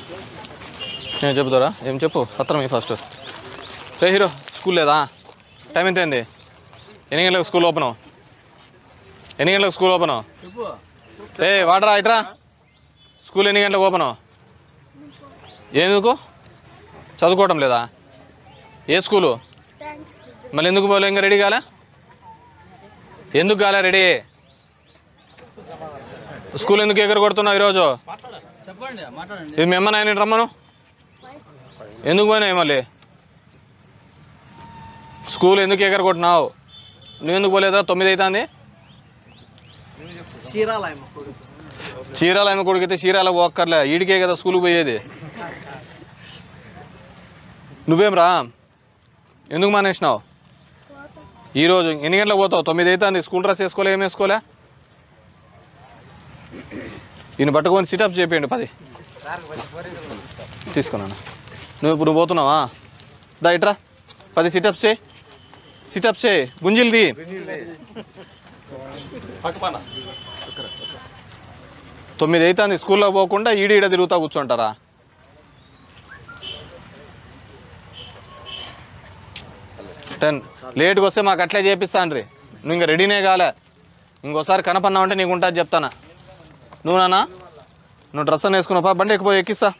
నేను చెబుతారా ఏం చెప్పు పత్రం ఈ ఫస్ట్ రే హీరో స్కూల్ లేదా టైం ఎంత అయింది ఎన్ని గంటలకు స్కూల్ ఓపెన్ ఎన్ని గంటలకు స్కూల్ ఓపెన్ ఏ వాడరా ఇట్రా స్కూల్ ఎన్ని గంటలకు ఓపెన్ ఎందుకు చదువుకోవడం లేదా ఏ స్కూలు మళ్ళీ ఎందుకు పోలే ఇంకా రెడీ కాలే ఎందుకు కాలే రెడీ స్కూల్ ఎందుకు ఎగర కొడుతున్నావు ఈరోజు చెప్పండి మాట్లాడండి ఇది మిమ్మల్ని ఆయన రమ్మను ఎందుకు పోయినాయి మళ్ళీ స్కూల్ ఎందుకు ఎగర కొట్టినావు నువ్వు ఎందుకు పోలేదా తొమ్మిది అవుతుంది చీరాలయమ్మ చీరాల ఆమె కొడుకైతే చీరాల పోక్కర్లే ఈడికే కదా స్కూల్కి పోయేది నువ్వేం రా ఎందుకు మానేసినావు ఈరోజు ఎన్ని గంటలకు పోతావు తొమ్మిది అవుతుంది స్కూల్ డ్రెస్ వేసుకోలే ఏం వేసుకోలే ఈయన పట్టుకొని సిటప్ చేయండి పది తీసుకున్నాను నువ్వు ఇప్పుడు నువ్వు పోతున్నావా దా ఇట్రా పది సిటప్స్ చేయి సిటప్స్ చేయి గుంజిల్ది తొమ్మిది అవుతుంది స్కూల్లో పోకుండా ఈడ ఈడ తిరుగుతా కూర్చుంటారా టెన్ లేట్కి వస్తే మాకు అట్లే చేపిస్తాను రీ నువ్వు ఇంకా రెడీనే కాలే ఇంకోసారి కనపన్నావంటే నీకు ఉంటుంది చెప్తానా నువ్వు నానా నువ్వు డ్రెస్ అని వేసుకున్నావు బండి ఎక్కిపోయి ఎక్కిస్తా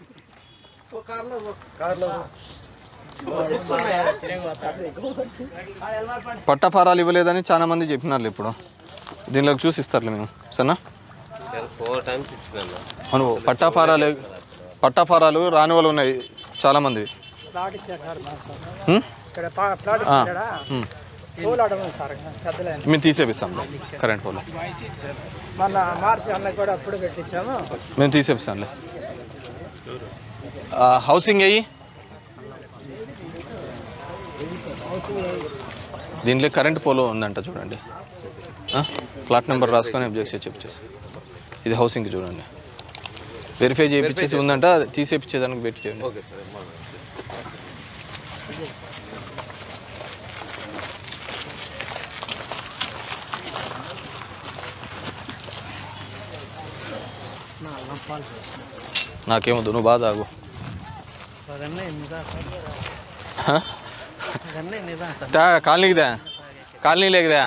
పట్టఫారాలు ఇవ్వలేదని చాలా మంది చెప్పినారు ఇప్పుడు దీనిలోకి చూసి ఇస్తారులే మేము సరేనా ఫోర్ టైమ్స్ ఇచ్చినా అవును పట్టాఫారాలు పట్టాఫారాలు రాని వాళ్ళు ఉన్నాయి చాలా మంది ప్లాట్ ఇచ్చారు సార్ మాకు. హ్మ్? ఇక్కడ పా- ప్లాట్ ఆ, ఇచ్చాడా హ్మ్. పోలు అడగదు సార్ పెద్దలే మేము తీసేపిస్తాం కరెంట్ పోలు మొన్న మార్చి అన్న కూడా అప్పుడు పెట్టించాము మేము తీసేపిస్తాంలే ఆ, హౌసింగ్ అయ్యి దీంట్లో కరెంట్ పోలో ఉందంట చూడండి ఆ, ఫ్లాట్ నెంబర్ రాసుకొని అబ్జెక్ట్ చెప్పేసి ఇది హౌసింగ్కి చూడండి వెరిఫై చేయించేసి ఉందంట తీసేపించేదానికి పెట్టి చేయండి ఓకే సార్ నాకేమొద్దు నువ్వు బాగా తాగు అదన్నీ ఎన్నిదా హ? అదన్నీ ఎన్నిదా తా కాలనీకిదా కాలనీ లేకదా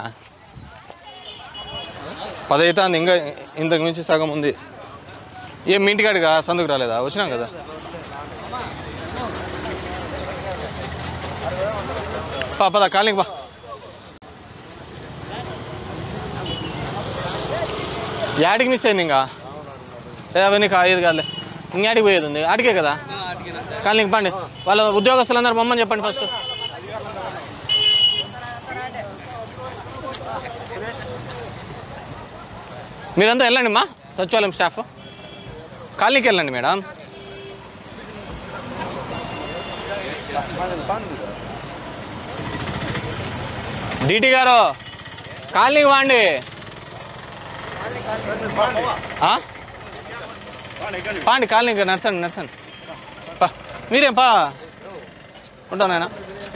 పది అవుతుంది ఇంకా ఇంతకు మించి సగం ఉంది ఏం మీ ఇంటికాడిగా సందుకు రాలేదా వచ్చినాం కదా పా పద కాలనీకి బా యాడికి మిస్ అయింది ఇంకా ఏ అవన్నీ కాదు కాదులే ఇంకాడికి పోయేది ఉంది ఆడికే కదా కాలనీకి పండి వాళ్ళ ఉద్యోగస్తులందరూ బొమ్మని చెప్పండి ఫస్ట్ మీరంతా వెళ్ళండి మా సచివాలయం స్టాఫ్ కాలనీకి వెళ్ళండి మేడం డీటీ గారు కాలనీకి వాండి ఆ? పాండి కాలనీకి నడసండి నడసండి పా మీరేం పా ఉంటాను నాయన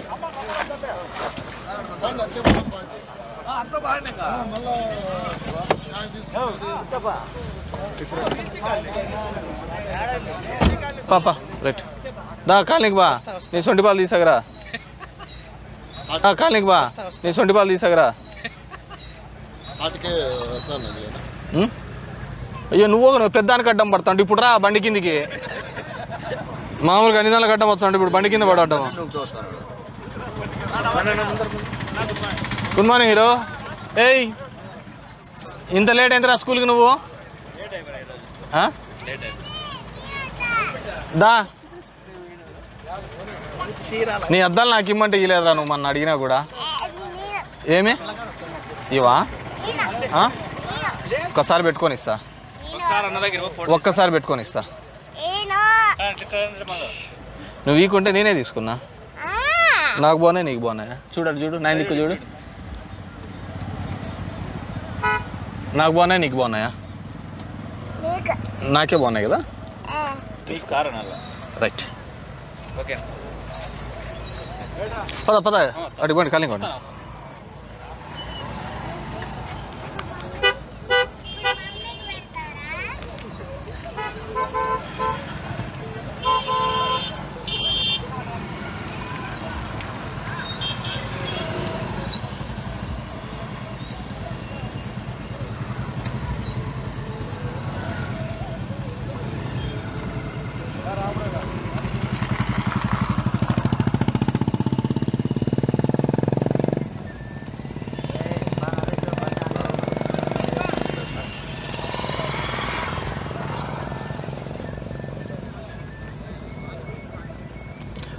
పాపా రైట్ దా కాలనీకి బా నీ సొంటి పాలు తీసాగరా దా కాలనీకి బా నీ సొంటి పాలు తీసాగరా వాటికే వస్తానండి ఉం? అయ్యో నువ్వు ఒక పెద్దానికి అడ్డం పడతావు ఇప్పుడు రా బండి కిందికి మామూలుగా అన్ని దానికి అడ్డం వస్తాడు ఇప్పుడు బండి కింద పడటం గుడ్ మార్నింగ్ హీరో ఏయ్ ఇంత లేట్ అయిందిరా స్కూల్కి నువ్వు ఆ? దా నీ అద్దాలు నాకు ఇమ్మంటే ఇలేదురా నువ్వు మొన్న అడిగినా కూడా ఏమి ఇవా ఆ? ఒక్కసారి పెట్టుకొని ఇస్తా ఒక్కసారి పెట్టుకొని ఇస్తా నువ్వు వీకుంటే నేనే తీసుకున్నా నాకు బాగున్నాయి నీకు బాగున్నాయా చూడండి చూడు నా దిక్కు చూడు నాకు బాగున్నాయి నీకు బాగున్నాయా నాకే బాగున్నాయి కదా రైట్ ఓకే పద పద అడిగండి కాలింగ్ కొండ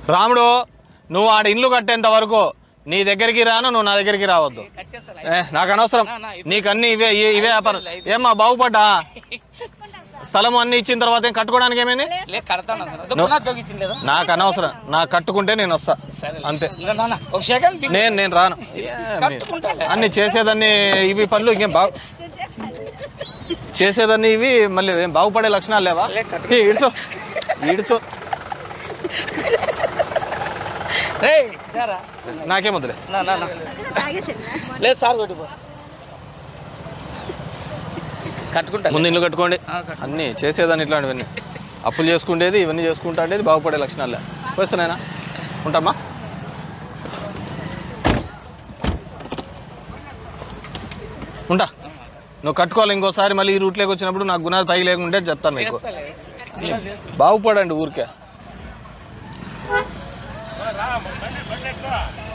రాముడు నువ్వు ఆడ ఇల్లు కట్టేంత వరకు నీ దగ్గరికి రాను నువ్వు నా దగ్గరికి రావద్దు ఏ, నాకు అనవసరం నీకు అన్ని ఇవే ఇవే- ఇవే వ్యాపారం ఏమ్మా బాగుపడ్డా స్థలం అన్ని ఇచ్చిన తర్వాత ఏం కట్టుకోవడానికి ఏమైంది లే కడతాను అసలు. అదో పునాది తొగిచ్చింది లేదా? నాకు అనవసరం నాకు కట్టుకుంటే నేను వస్తా అంతే ఇంకా నాన్న, ఒక సెకండ్ దిగు. నేను నేను రాను ఏ, మీ- అన్ని చేసేదాన్ని ఇవి పనులు ఇంకేం బాగు చేసేదాన్ని ఇవి మళ్ళీ ఏం బాగుపడే లక్షణాలు లేవా తీ, ఇడుచో ఇడుచో రేయ్, రారా. నాకేమొద్దులే నా, నా, నా. లేదు సార్ కొట్టిపో కట్టుకుంటా ముందు ఇల్లు కట్టుకోండి ఆ, కట్టుకో. అన్నీ చేసేదాన్ని ఇట్లాంటివన్నీ అప్పులు చేసుకుంటేది ఇవన్నీ చేసుకుంటా ఉండేది బాగుపడే లక్షణాలే వస్తున్నాయినా ఉంటామా ఉంటా నువ్వు కట్టుకోవాలి ఇంకోసారి మళ్ళీ ఈ రూట్లోకి వచ్చినప్పుడు నాకు గుణాలు పైకి లేకుంటే చెప్తాను మీకు బాగుపడండి ఊరికే